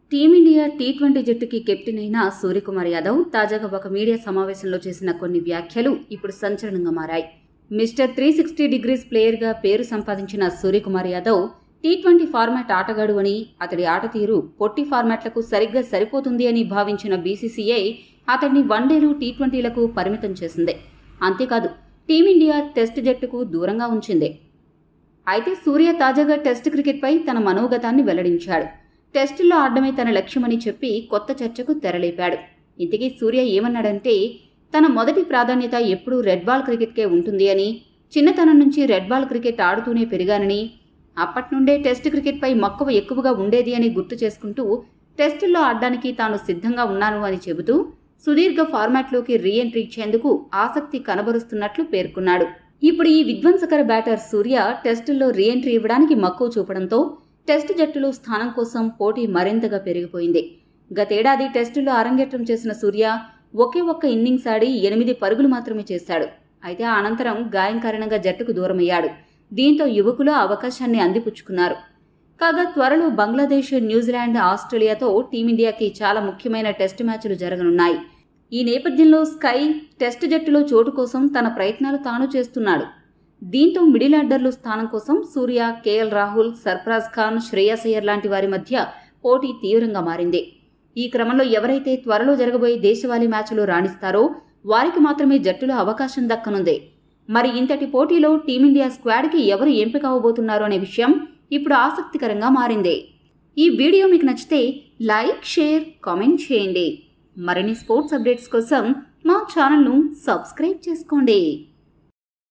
team India T twenty జట్టుకి captain అయిన సూర్యకుమార్ యాదవ్ తాజాగా ఒక మీడియా సమావేశంలో చేసిన కొన్ని వ్యాఖ్యలు ఇప్పుడు సంచలనంగా మారాయి మిస్టర్ త్రీ సిక్స్టీ డిగ్రీస్ ప్లేయర్గా పేరు సంపాదించిన Suryakumar Yadav T twenty format ఆటగాడు అని అతడి ఆట తీరు పొట్టి ఫార్మాట్లకు సరిగ్గా సరిపోతుంది అని భావించిన బీసీసీఐ అతడిని వన్డేలు టీ ట్వంటీలకు పరిమితం చేసింది అంతేకాదు టీమిండియా టెస్ట్ జట్టుకు దూరంగా ఉంచింది అయితే సూర్య తాజాగా టెస్ట్ క్రికెట్పై తన మనోగతాన్ని వెల్లడించాడు టెస్టుల్లో ఆడడమే తన లక్ష్యమని చెప్పి కొత్త చర్చకు తెరలేపాడు ఇంతకీ సూర్య ఏమన్నాడంటే తన మొదటి ప్రాధాన్యత ఎప్పుడూ రెడ్ బాల్ క్రికెట్కే ఉంటుంది అని చిన్నతనం నుంచి రెడ్ బాల్ క్రికెట్ ఆడుతూనే పెరిగానని అప్పటి నుండే టెస్ట్ క్రికెట్పై మక్కువ ఎక్కువగా ఉండేది అని గుర్తు చేసుకుంటూ టెస్టుల్లో ఆడడానికి తాను సిద్ధంగా ఉన్నాను అని చెబుతూ సుదీర్ఘ ఫార్మాట్లోకి రీఎంట్రీ ఇచ్చేందుకు ఆసక్తి కనబరుస్తున్నట్లు పేర్కొన్నాడు ఇప్పుడు ఈ విధ్వంసకర బ్యాటర్ సూర్య టెస్టుల్లో రీఎంట్రీ ఇవ్వడానికి మక్కువ చూపడంతో టెస్టు జట్టులో స్థానం కోసం పోటీ మరింతగా పెరిగిపోయింది గతేడాది టెస్టుల్లో అరంగేట్రం చేసిన సూర్య ఒకే ఒక్క ఇన్నింగ్స్ ఆడి ఎనిమిది పరుగులు మాత్రమే చేశాడు అయితే ఆ అనంతరం గాయం కారణంగా జట్టుకు దూరమయ్యాడు దీంతో యువకులు ఆ అవకాశాన్ని అందిపుచ్చుకున్నారు కాగా త్వరలో బంగ్లాదేశ్ న్యూజిలాండ్ ఆస్ట్రేలియాతో టీమిండియాకి చాలా ముఖ్యమైన టెస్టు మ్యాచ్లు జరగనున్నాయి ఈ నేపథ్యంలో స్కై టెస్ట్ జట్టులో చోటు కోసం తన ప్రయత్నాలు తాను చేస్తున్నాడు దీంతో మిడిల్ ఆర్డర్లు స్థానం కోసం సూర్య కేఎల్ రాహుల్ సర్ఫరాజ్ ఖాన్ శ్రేయస్ అయ్యర్ లాంటి వారి మధ్య పోటీ తీవ్రంగా మారింది ఈ క్రమంలో ఎవరైతే త్వరలో జరగబోయే దేశవాళీ మ్యాచ్లో రాణిస్తారో వారికి మాత్రమే జట్టులో అవకాశం దక్కనుంది మరి ఇంతటి పోటీలో టీమిండియా స్క్వాడ్కి ఎవరు ఎంపిక అవబోతున్నారు అనే విషయం ఇప్పుడు ఆసక్తికరంగా మారింది ఈ వీడియో మీకు నచ్చితే లైక్ షేర్ కామెంట్ చేయండి మరిన్ని స్పోర్ట్స్ అప్డేట్స్ కోసం మా ఛానల్ను సబ్స్క్రైబ్ చేసుకోండి